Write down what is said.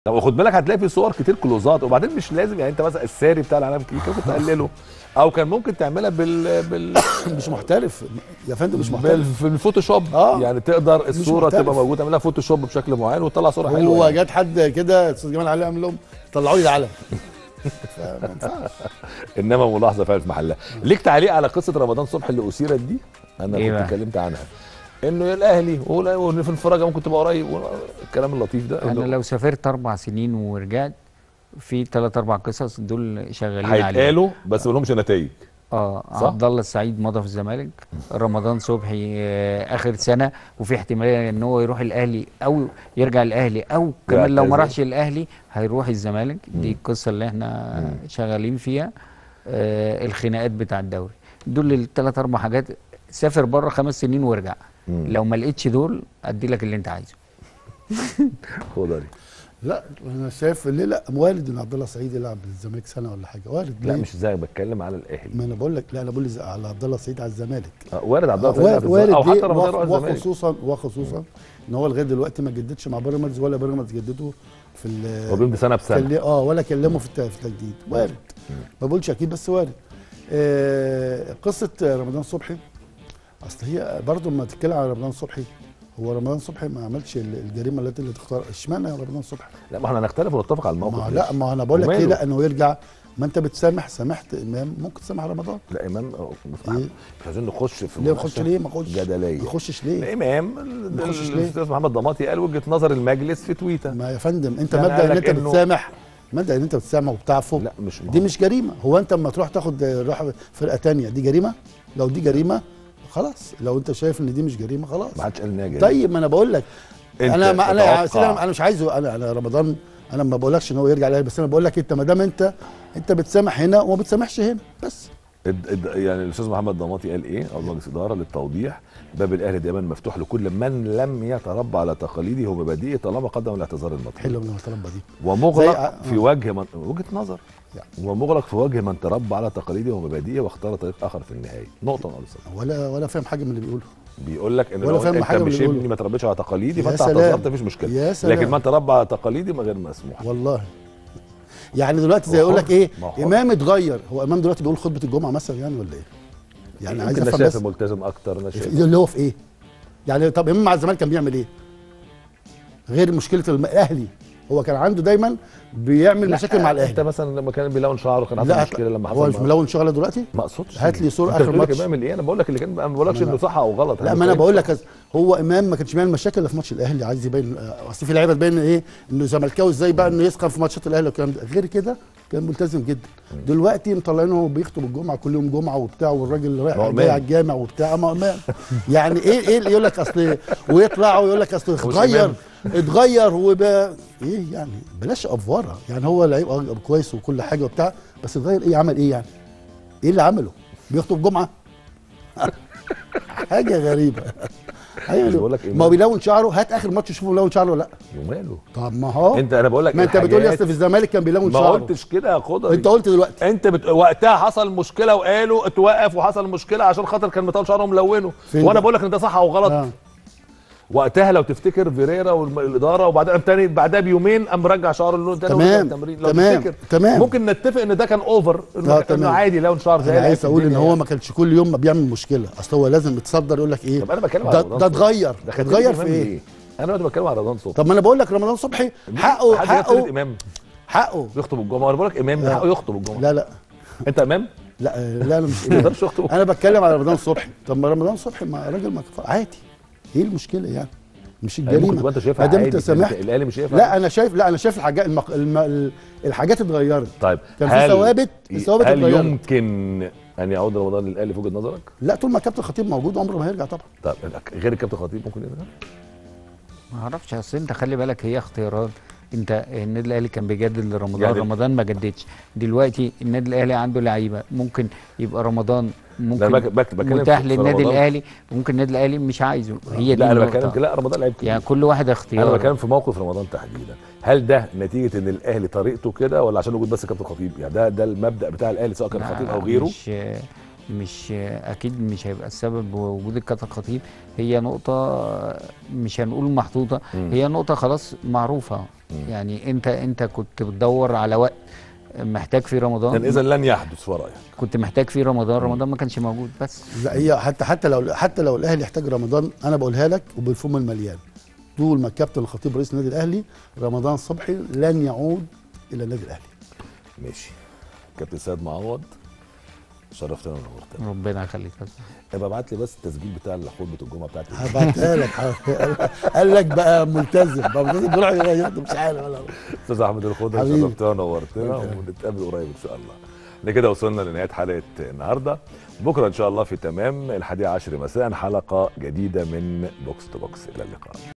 طب خد بالك هتلاقي في صور كتير كلوزات وبعدين مش لازم يعني انت مثلا الساري بتاع العالم كده ممكن تقلله او كان ممكن تعملها بال بال مش محترف يا فندم مش بال- محترف في الفوتوشوب آه. يعني تقدر الصوره محترف. تبقى موجوده تعملها فوتوشوب بشكل معين وتطلع صوره حلوه هو يعني. جات حد كده استاذ جمال علي عامل لهم طلعوا لي العلم فما ينفعش انما ملاحظه فعلا في محلها ليك تعليق على قصه رمضان صبحي اللي اثيرت دي انا إيه كنت بقى؟ اتكلمت عنها انه الاهلي ولا- وان في الفرجه ممكن تبقى قريب الكلام اللطيف ده انا إنه لو سافرت اربع سنين ورجعت في ثلاث اربع قصص دول شغالين عليهم هيتقالوا بس ما لهمش نتائج اه صح؟ عبد الله السعيد مضى في الزمالك رمضان صبحي آه، اخر سنه وفي احتماليه ان هو يروح الاهلي او يرجع الاهلي او كمان لو ما يعتزل. راحش الاهلي هيروح الزمالك دي القصه اللي احنا شغالين فيها آه الخناقات بتاع الدوري دول الثلاث اربع حاجات سافر بره خمس سنين وارجع مم. لو ما لقيتش دول ادي لك اللي انت عايزه خضري لا انا شايف ليه لا وارد ان عبد الله سعيد يلعب بالزمالك سنه ولا حاجه وارد لا ليه؟ مش زي بتكلم على الاهلي ما انا بقول لك لا انا بقول لي على عبد الله سعيد على الزمالك آه، وارد عبد الله وارد, سعيد وارد او حتى ليه؟ رمضان وخ- يروح الزمالك وخصوصا وخصوصا ان هو لغايه دلوقتي ما جددش مع بيراميدز ولا بيراميدز جدده في ال هو بيمضي سنه بسنه كان اه ولا كلمه في الت- في التجديد وارد ما بقولش اكيد بس وارد آه قصه رمضان صبحي اصل هي برضه لما تتكلم على رمضان صبحي هو رمضان صبحي ما عملش ال- الجريمه التي اللي تختار اشمعنى يا رمضان صبحي؟ لا ما احنا هنختلف ونتفق على الموقف ما ماشي. لا ما انا بقول لك وماله؟ ايه لا انه يرجع ما انت بتسامح سامحت امام ممكن تسامح رمضان لا امام آه، إيه؟ مش عايزين نخش في ليه ما مناقشة اخش ليه ما اخش جدليه ما اخشش ليه؟ الامام ما نخشش ليه؟ الاستاذ محمد ضماطي قال وجهه نظر المجلس في تويتر ما يا فندم انت يعني مبدا قال ان لك انت إنه- بتسامح مبدا ان انت بتسامح وبتعفو لا مش دي مش جريمه هو انت اما تروح تاخد روح فرقه تانية دي جريمه لو دي جريمه خلاص لو انت شايف ان دي مش جريمه خلاص ما حدش قال انها جريمة. طيب ما انا بقول لك أنت انا ما انا يا تتوقع- سيدي انا أنا مش عايزه انا انا رمضان انا ما بقولكش ان هو يرجع الاهلي بس انا بقول لك انت ما دام انت انت بتسامح هنا وما بتسامحش هنا بس اد- اد- يعني الاستاذ محمد ضماطي قال ايه او مجلس اداره للتوضيح باب الاهلي دايما مفتوح لكل من لم يتربى على تقاليده ومبادئه طالما قدم الاعتذار المطلوب حلوه من المحترمه دي زي ومغلق ع- في آه. وجه من وجهه نظر يعني. ومغلق في وجه من تربى على تقاليده ومبادئه واختار طريق اخر في النهايه نقطه خالصه ولا ولا فاهم حاجه من اللي بيقوله بيقول لك ان ولا لو فاهم انت حاجة من مش اللي ابني بيقوله. ما تربيتش على تقاليدي يا فانت سلام. اعتذرت مفيش مشكله يا سلام. لكن من تربى على تقاليدي ما غير مسموح والله يعني دلوقتي زي هو يقول حر. لك ايه ما هو حر. امام اتغير هو امام دلوقتي بيقول خطبه الجمعه مثلا يعني ولا ايه يعني عايز يمكن انا افهم شايف بس ملتزم اكتر انا شايف اللي هو في ايه يعني طب امام مع الزمالك كان بيعمل ايه غير مشكله الم- الاهلي هو كان عنده دايما بيعمل لا، مشاكل مع انت الاهلي مثلا لما كان بيلون شعره كان لا عنده مشكله لما حصل هو مش معاه. ملون شغله دلوقتي ما اقصدش هات لي صورة انت آخر بتقول لك ماتش. بيعمل ايه انا بقول لك اللي كان انا ما بقولكش ما أنا- انه صح او غلط لا ما انا بقول لك هو امام ما كانش بيعمل مشاكل إلا في ماتش الاهلي عايز يبين آه، اصل في لعيبه تبين ايه انه زملكاوي ازاي بقى انه يسخن في ماتشات الاهلي والكلام ده غير كده كان ملتزم جدا دلوقتي مطلعينه بيخطب الجمعه كل يوم جمعه وبتاع والراجل ما هو رايح جاي إمام. على الجامع وبتاع ما امام يعني ايه ايه اللي يقول لك اصل ويطلع ويقول لك اصل اتغير إمام. اتغير وبقى ايه يعني بلاش افوره يعني هو لعيب آه كويس وكل حاجه وبتاع بس اتغير ايه عمل ايه يعني ايه اللي عمله بيخطب جمعه حاجه غريبه حاجه مش بقول غريبه لك إيه ما هو بيلون شعره هات اخر ماتش شوفه بيلون شعره ولا لا وماله طب ما هو انت انا بقول لك ما انت بتقول لي الحاجات- اصل في الزمالك كان بيلون ما شعره قلتش كده يا خضر انت قلت دلوقتي انت بت... وقتها حصل مشكله وقالوا اتوقف وحصل مشكله عشان خاطر كان مطول شعره ملونه فين وانا ده؟ بقول لك ان ده صح او غلط آه. وقتها لو تفتكر فيريرا والاداره وبعدين قام تاني بعدها بيومين قام رجع شعره اللون تاني تمام، ورجع التمرين لو تمام، تفتكر تمام. ممكن نتفق ان ده كان اوفر انه آه، انه تمام. عادي لون شعر زي انا لعيبة عايز اقول ان الدنيا هو يعني. ما كانش كل يوم ما بيعمل مشكله اصل هو لازم يتصدر يقول لك ايه طب انا بتكلم على ده رمضان ده صبحي. اتغير ده خدت اتغير الإمام في ايه ليه؟ انا دلوقتي بتكلم على رمضان صبحي طب ما انا بقول لك رمضان صبحي حقه حد يخطب حقه امام حقه يخطب الجمعه انا بقول لك امام لا. حقه يخطب الجمعه لا لا انت امام لا لا انا مش ما يقدرش يخطب انا بتكلم على رمضان صبحي طب ما رمضان صبحي ما راجل ما كفر عادي ايه المشكله يعني مش يعني ممكن الجريمه تبقى انت شايفها ما دام عادي انت سامحت الاهلي مش شايفها لا انا شايف لا انا شايف الحاجات المق... الم... الحاجات اتغيرت طيب كان في هل- ثوابت الثوابت هل اتغيرت يمكن ان يعود رمضان للاهلي في وجهه نظرك؟ لا طول ما كابتن خطيب موجود عمره ما هيرجع طبعا طيب غير الكابتن خطيب ممكن يرجع؟ ما اعرفش اصل انت خلي بالك هي اختيارات انت النادي الاهلي كان بيجدد لرمضان يعني- يعني رمضان ما جددش دلوقتي النادي الاهلي عنده لعيبه ممكن يبقى رمضان ممكن بك- بك- بتكلم متاح في- في للنادي رمضان. الاهلي ممكن النادي الاهلي مش عايزه هي دي لا انا النقطة. بتكلم لا رمضان لعيب كبير يعني كل واحد انا اختيار بتكلم في موقف رمضان تحديدا هل ده نتيجه ان الاهلي طريقته كده ولا عشان وجود بس كابتن خطيب يعني ده ده المبدا بتاع الاهلي سواء كان لا، خطيب او غيره مش مش اكيد مش هيبقى السبب وجود الكابتن خطيب هي نقطه مش هنقول محطوطه مم. هي نقطه خلاص معروفه يعني انت انت كنت بتدور على وقت محتاج فيه رمضان يعني اذا لن يحدث في رايك كنت محتاج فيه رمضان رمضان ما كانش موجود بس لا هي حتى حتى لو حتى لو الاهلي يحتاج رمضان انا بقولها لك وبالفم المليان طول ما الكابتن الخطيب رئيس النادي الاهلي رمضان صبحي لن يعود الى النادي الاهلي ماشي كابتن سيد معوض شرفتنا ونورتنا ربنا يخليك يا أستاذ. ابقى ابعت لي بس التسجيل بتاع خطبه الجمعه بتاعتي هبعتها لك قال لك بقى ملتزم بقى ملتزم بيروح يغير مش عارف انا استاذ احمد الخضر حبيبي. شرفتنا ونورتنا ونتقابل قريب ان شاء الله احنا كده وصلنا لنهايه حلقه النهارده بكره ان شاء الله في تمام الحادية عشر مساء حلقه جديده من بوكس تو بوكس الى اللقاء